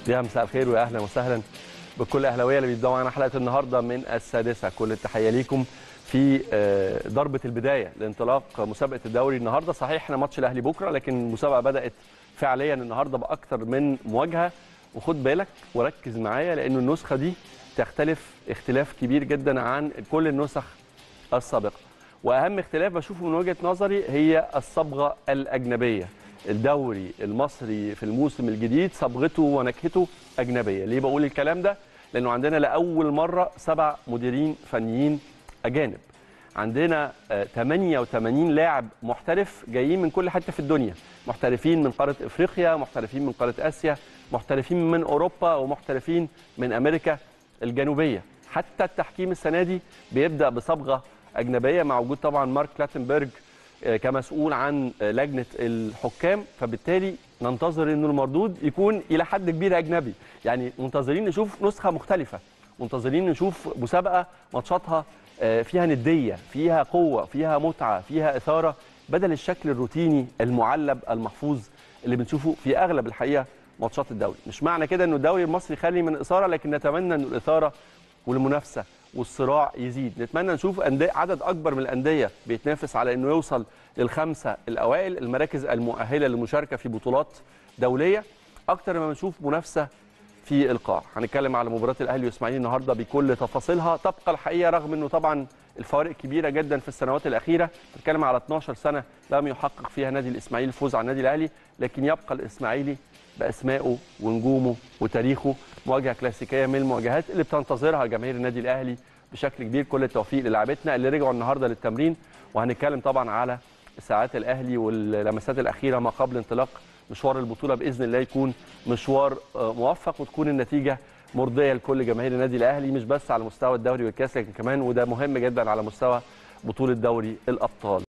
يا مساء الخير ويا اهلا وسهلا بكل اهلاويه اللي بيبداوا معانا حلقه النهارده من السادسه كل التحيه ليكم في آه، ضربه البدايه لانطلاق مسابقه الدوري النهارده صحيح احنا ماتش الاهلي بكره لكن المسابقه بدات فعليا النهارده باكثر من مواجهه وخد بالك وركز معايا لانه النسخه دي تختلف اختلاف كبير جدا عن كل النسخ السابقه واهم اختلاف بشوفه من وجهه نظري هي الصبغه الاجنبيه الدوري المصري في الموسم الجديد صبغته ونكهته اجنبيه ليه بقول الكلام ده لانه عندنا لاول مره سبع مديرين فنيين اجانب عندنا آه، 88 لاعب محترف جايين من كل حته في الدنيا محترفين من قاره افريقيا محترفين من قاره اسيا محترفين من اوروبا ومحترفين من امريكا الجنوبيه حتى التحكيم السنه دي بيبدا بصبغه اجنبيه مع وجود طبعا مارك لاتنبرج آه، كمسؤول عن آه، لجنه الحكام فبالتالي ننتظر انه المردود يكون الى حد كبير اجنبي يعني منتظرين نشوف نسخه مختلفه منتظرين نشوف مسابقه ماتشاتها آه، فيها نديه فيها قوه فيها متعه فيها اثاره بدل الشكل الروتيني المعلب المحفوظ اللي بنشوفه في اغلب الحقيقه ماتشات الدوري مش معنى كده انه الدوري المصري خالي من اثاره لكن نتمنى انه الاثاره والمنافسه والصراع يزيد نتمنى نشوف أندية عدد اكبر من الانديه بيتنافس على انه يوصل للخمسه الاوائل المراكز المؤهله للمشاركه في بطولات دوليه اكتر ما بنشوف منافسه في القاع هنتكلم على مباراه الاهلي والاسماعيلي النهارده بكل تفاصيلها تبقى الحقيقه رغم انه طبعا الفوارق كبيره جدا في السنوات الاخيره بنتكلم على 12 سنه لم يحقق فيها نادي الاسماعيلي الفوز على النادي الاهلي لكن يبقى الاسماعيلي باسمائه ونجومه وتاريخه مواجهه كلاسيكيه من المواجهات اللي بتنتظرها جماهير النادي الاهلي بشكل كبير كل التوفيق للاعبتنا اللي رجعوا النهارده للتمرين وهنتكلم طبعا على ساعات الاهلي واللمسات الاخيره ما قبل انطلاق مشوار البطوله باذن الله يكون مشوار آه، موفق وتكون النتيجه مرضيه لكل جماهير النادي الاهلي مش بس على مستوى الدوري والكاس لكن كمان وده مهم جدا على مستوى بطوله دوري الابطال